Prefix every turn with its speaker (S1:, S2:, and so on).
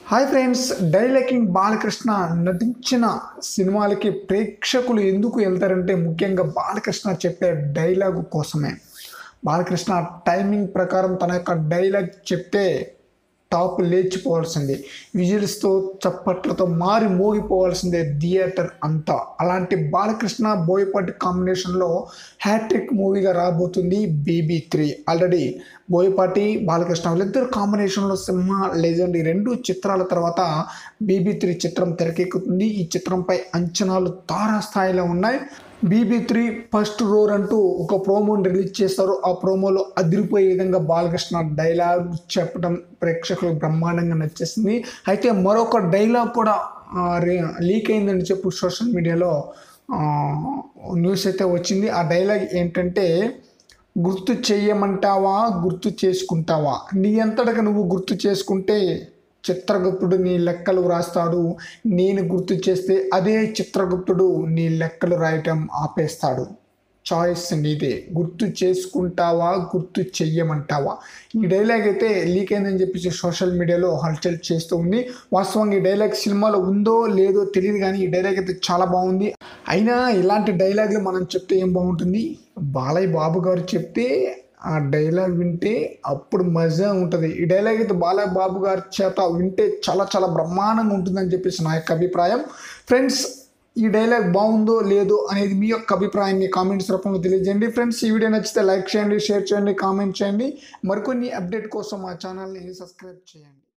S1: hi friends డైలాకింగ్ Balakrishna నటించిన సినిమాలకి ప్రేక్షకులు ఎందుకు వెళ్తారంటే ముఖ్యంగా బాలకృష్ణ చెప్పే డైలాగు కోసమే బాలకృష్ణ టైమింగ్ ప్రకారం తన యొక్క డైలాగ్ చెప్తే టాప్ లేచిపోవాల్సిందే విజిల్స్తో చప్పట్లతో మారి మోగిపోవాల్సిందే థియేటర్ అంతా అలాంటి బాలకృష్ణ బోయపాటి కాంబినేషన్లో హ్యాట్రిక్ మూవీగా రాబోతుంది BB three already Boyapati Balakrishna వీళ్ళిద్దరు కాంబినేషన్లో సింహ లెజెండ్ ఈ రెండు చిత్రాల తర్వాత బీబీ త్రీ చిత్రం తెరకెక్కుతుంది ఈ చిత్రంపై అంచనాలు తారాస్థాయిలో ఉన్నాయి బీబీ త్రీ ఫస్ట్ రోర్ అంటూ ఒక ప్రోమోని రిలీజ్ చేస్తారు ఆ ప్రోమోలో అదిరిపోయే విధంగా బాలకృష్ణ డైలాగ్ చెప్పడం ప్రేక్షకులకు బ్రహ్మాండంగా నచ్చేసింది అయితే మరొక డైలాగ్ కూడా ఆ, రే- లీక్ అయిందని చెప్పు సోషల్ మీడియాలో ఆ, న్యూస్ అయితే వచ్చింది ఆ డైలాగ్ ఏంటంటే గుర్తు చెయ్యమంటావా గుర్తు చేసుకుంటావా నీ అంతటగా నువ్వు గుర్తు చేసుకుంటే చిత్రగుప్తుడు నీ లెక్కలు రాస్తాడు నేను గుర్తు చేస్తే అదే చిత్రగుప్తుడు నీ లెక్కలు రాయటం ఆపేస్తాడు చాయిస్ నీదే గుర్తు చేసుకుంటావా గుర్తు చెయ్యమంటావా ఈ డైలాగ్ అయితే లీక్ అయిందని చెప్పేసి సోషల్ మీడియాలో హల్చల్ చేస్తూ ఉంది వాస్తవంగా ఈ డైలాగ్ సినిమాలో ఉందో లేదో తెలియదు కానీ ఈ డైలాగ్ అయితే చాలా బాగుంది అయినా ఇలాంటి డైలాగులు మనం చెప్తే ఏం బాగుంటుంది బాలయ్య బాబు గారు చెప్తే ఆ డైలాగ్ వింటే అప్పుడు మజా ఉంటుంది ఈ డైలాగ్ అయితే బాలయ్య బాబు గారి చేత వింటే చాలా చాలా బ్రహ్మాండంగా ఉంటుందని చెప్పేసి నా యొక్క అభిప్రాయం ఫ్రెండ్స్ ఈ డైలాగ్ బాగుందో లేదో అనేది మీ యొక్క అభిప్రాయాన్ని కామెంట్స్ రూపంలో తెలియజేయండి ఫ్రెండ్స్ ఈ వీడియో నచ్చితే లైక్ చేయండి షేర్ చేయండి కామెంట్ చేయండి మరికొన్ని అప్డేట్ కోసం మా ఛానల్ని సబ్స్క్రైబ్ చేయండి